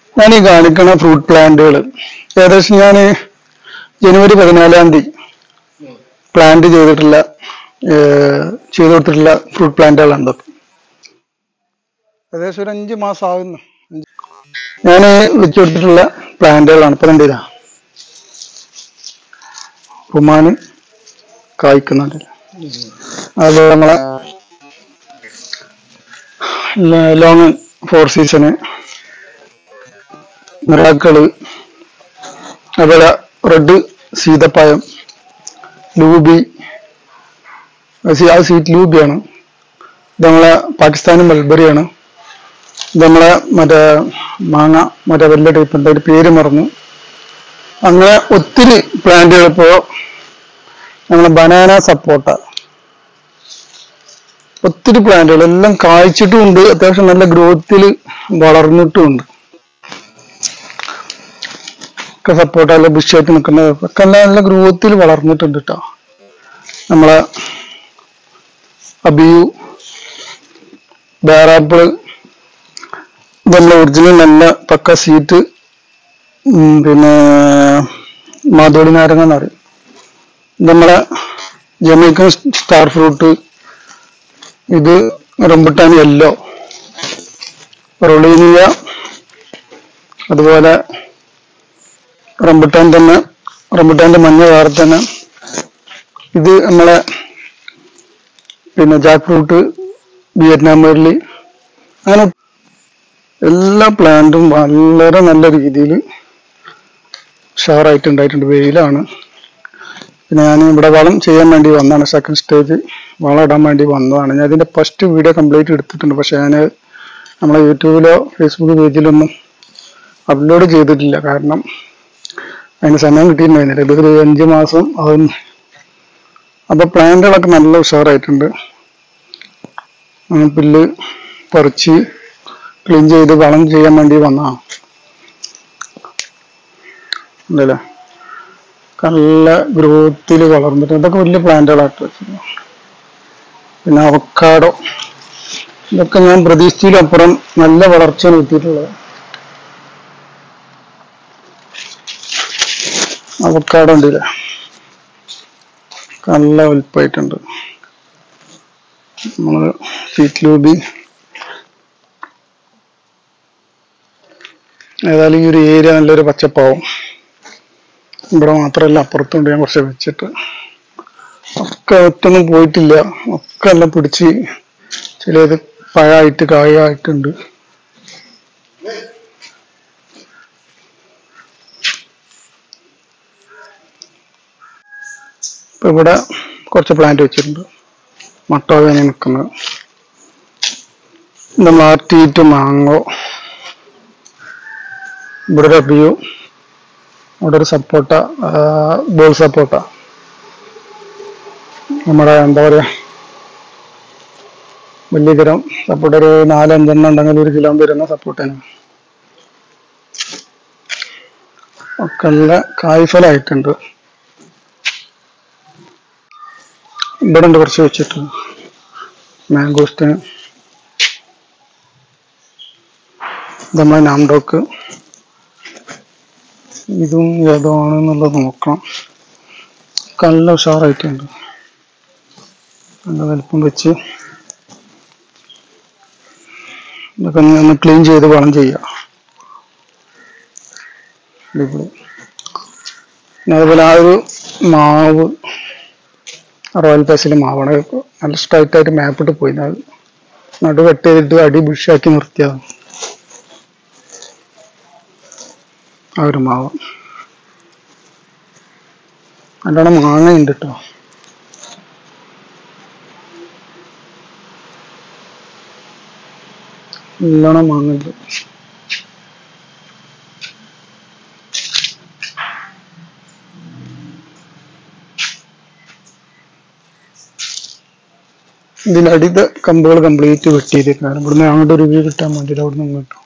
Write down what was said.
ഞാൻ ഈ കാണിക്കുന്ന ഫ്രൂട്ട് പ്ലാന്റുകൾ ഏകദേശം ഞാൻ ജനുവരി പതിനാലാം തീയതി പ്ലാന്റ് ചെയ്തിട്ടുള്ള ഏഹ്, ചെയ്തു കൊടുത്തിട്ടുള്ള ഫ്രൂട്ട് പ്ലാന്റുകളാണ് ഇതൊക്കെ ഏകദേശം ഒരു അഞ്ച് മാസം ആകുന്നു ഞാൻ വെച്ചു കൊടുത്തിട്ടുള്ള പ്ലാന്റുകളാണ് ഇപ്പൊ കണ്ടില്ല റുമാന് കായ്ക്കുന്നുണ്ട് അതുപോലെ നമ്മളെ ലോങ് ഫോർ സീസണ് മിറാക്കള് അതുപോലെ റെഡ് സീതപ്പായം ലൂബി അത് സീ- ആ സീറ്റ് ലൂബിയാണ് ഇത് നമ്മളെ പാകിസ്ഥാനി മൽബറിയാണ് ഇത് നമ്മളെ മറ്റേ മാങ്ങ മറ്റേ വലിയ ടൈപ്പ് ഉണ്ട് ഒരു പേര് മറന്നു അങ്ങനെ ഒത്തിരി പ്ലാന്റുകൾ ഇപ്പോ നമ്മളെ ബനാന സപ്പോട്ട ഒത്തിരി പ്ലാന്റുകൾ എല്ലാം കായ്ച്ചിട്ടുമുണ്ട് അത്യാവശ്യം നല്ല ഗ്രോത്തിൽ വളർന്നിട്ടുമുണ്ട് ഒക്കെ സപ്പോർട്ട് നല്ല ബുഷായിട്ട് നിൽക്കുന്നത് ഒക്കെ നല്ല നല്ല ഗ്രോത്തിൽ വളർന്നിട്ടുണ്ട് കേട്ടോ നമ്മളെ അബിയു ബേറാപ്പിള് ഇത് നമ്മളെ ഒറിജിനൽ നല്ല പക്ക സീറ്റ് ഉം, പിന്നെ മാതോളി നാരങ്ങ എന്ന് പറയും ഇത് നമ്മളെ ജമൈക്കൻ സ്റ്റാർ ഫ്രൂട്ട് ഇത് റംബുട്ടാൻ യെല്ലോ റൊളീനിയ അതുപോലെ റംബുട്ടാൻ തന്നെ റംബുട്ടാന്റെ മഞ്ഞ വേറെ തന്നെ ഇത് നമ്മളെ പിന്നെ ജാക്ക് ഫ്രൂട്ട് വിയറ്റ്നാം മേർലി അങ്ങനെ എല്ലാ പ്ലാന്റും വളരെ നല്ല രീതിയിൽ ഉഷാറായിട്ട് ഉണ്ടായിട്ടുണ്ട് വെയിലാണ് പിന്നെ ഞാൻ ഇവിടെ വളം ചെയ്യാൻ വേണ്ടി വന്നതാണ് സെക്കൻഡ് സ്റ്റേജ് വളം ഇടാൻ വേണ്ടി വന്നതാണ് ഞാൻ ഇതിന്റെ ഫസ്റ്റ് വീഡിയോ കംപ്ലീറ്റ് എടുത്തിട്ടുണ്ട് പക്ഷെ ഞാൻ നമ്മളെ യൂട്യൂബിലോ ഫേസ്ബുക്ക് പേജിലൊന്നും അപ്ലോഡ് ചെയ്തിട്ടില്ല കാരണം അതിന് സമയം കിട്ടിയിട്ടുണ്ടായിരുന്നില്ല ഇതൊരു അഞ്ച് മാസം ആവുന്നു അപ്പൊ പ്ലാന്റുകളൊക്കെ നല്ല ഉഷാറായിട്ടുണ്ട് ഉം, പുല്ല് പറിച്ച് ക്ലീൻ ചെയ്ത് വളം ചെയ്യാൻ വേണ്ടി വന്നാ ഉണ്ടല്ലേ നല്ല ഗ്രോത്തിൽ വളർന്നിട്ട് ഇതൊക്കെ വലിയ പ്ലാന്റുകളായിട്ട് വെച്ചിരുന്നു പിന്നെ അവക്കാടോ ഇതൊക്കെ ഞാൻ പ്രതീക്ഷിച്ചതിലപ്പുറം നല്ല വളർച്ചയാണ് കിട്ടിയിട്ടുള്ളത് അവക്കാടോ ഉണ്ടല്ലേ നല്ല വലുപ്പമായിട്ടുണ്ട് നമ്മള് സീറ്റ് ലൂബി ഏതായാലും ഈ ഒരു ഏരിയ നല്ലൊരു പച്ചപ്പാവും ഇവിടെ മാത്രമല്ല അപ്പുറത്തുണ്ട് ഞാൻ കുറച്ച് വെച്ചിട്ട് ഒക്കെ ഒറ്റൊന്നും പോയിട്ടില്ല ഒക്കെ എല്ലാം പിടിച്ച് ചിലത് പഴമായിട്ട് കായായിട്ടുണ്ട് ഇപ്പൊ ഇവിടെ കുറച്ച് പ്ലാന്റ് വെച്ചിട്ടുണ്ട് മട്ടോവേന നിൽക്കുന്നത് നമ്മൾ ആർട്ടിയിട്ട് മാങ്ങോ ഇവിടെ ഒരു അബിയു അവിടെ ഒരു സപ്പോട്ട ബോൾ സപ്പോട്ട നമ്മുടെ എന്താ പറയാ വലിയ തരം സപ്പോട്ട ഒരു നാലഞ്ചെണ്ണം ഉണ്ടെങ്കിൽ ഒരു കിലോ വരുന്ന സപ്പോട്ടന് ഒക്കെ നല്ല കായ്ഫലായിട്ടുണ്ട് ഇവിടെ ഉണ്ട് കുറച്ച് വെച്ചിട്ട് മാംഗോസ്റ്റിന് നമ്മളെ നാംഡോക്ക് ഇതും ഏതാണെന്നുള്ളത് നോക്കണം ഒക്കെ നല്ല ഉഷാറായിട്ടുണ്ട് നല്ല വലുപ്പം വെച്ച് ഇതൊക്കെ ഇനി ഒന്ന് ക്ലീൻ ചെയ്ത് വളം ചെയ്യാം അടിപൊളി പിന്നെ അതുപോലെ ആ ഒരു മാവ് റോയൽ പാസിലെ മാവാണ് നല്ല സ്ട്രൈറ്റ് ആയിട്ട് മാപ്പിട്ട് പോയി അത് നടു കട്ട് ചെയ്തിട്ട് അടി ബുഷാക്കി നിർത്തിയതാണ് ആ ഒരു മാവ് നല്ലോണം മാങ്ങയുണ്ട് കേട്ടോ നല്ലോണം മാങ്ങയുണ്ട് ഇതിന്റെ അടിത്തെ കമ്പുകൾ കംപ്ലീറ്റ് വെട്ടിയത് കാരണം ഇവിടുന്ന് അങ്ങോട്ട് ഒരു വ്യൂ കിട്ടാൻ വേണ്ടിയിട്ട് അവിടെ നിന്ന് ഇങ്ങോട്ട്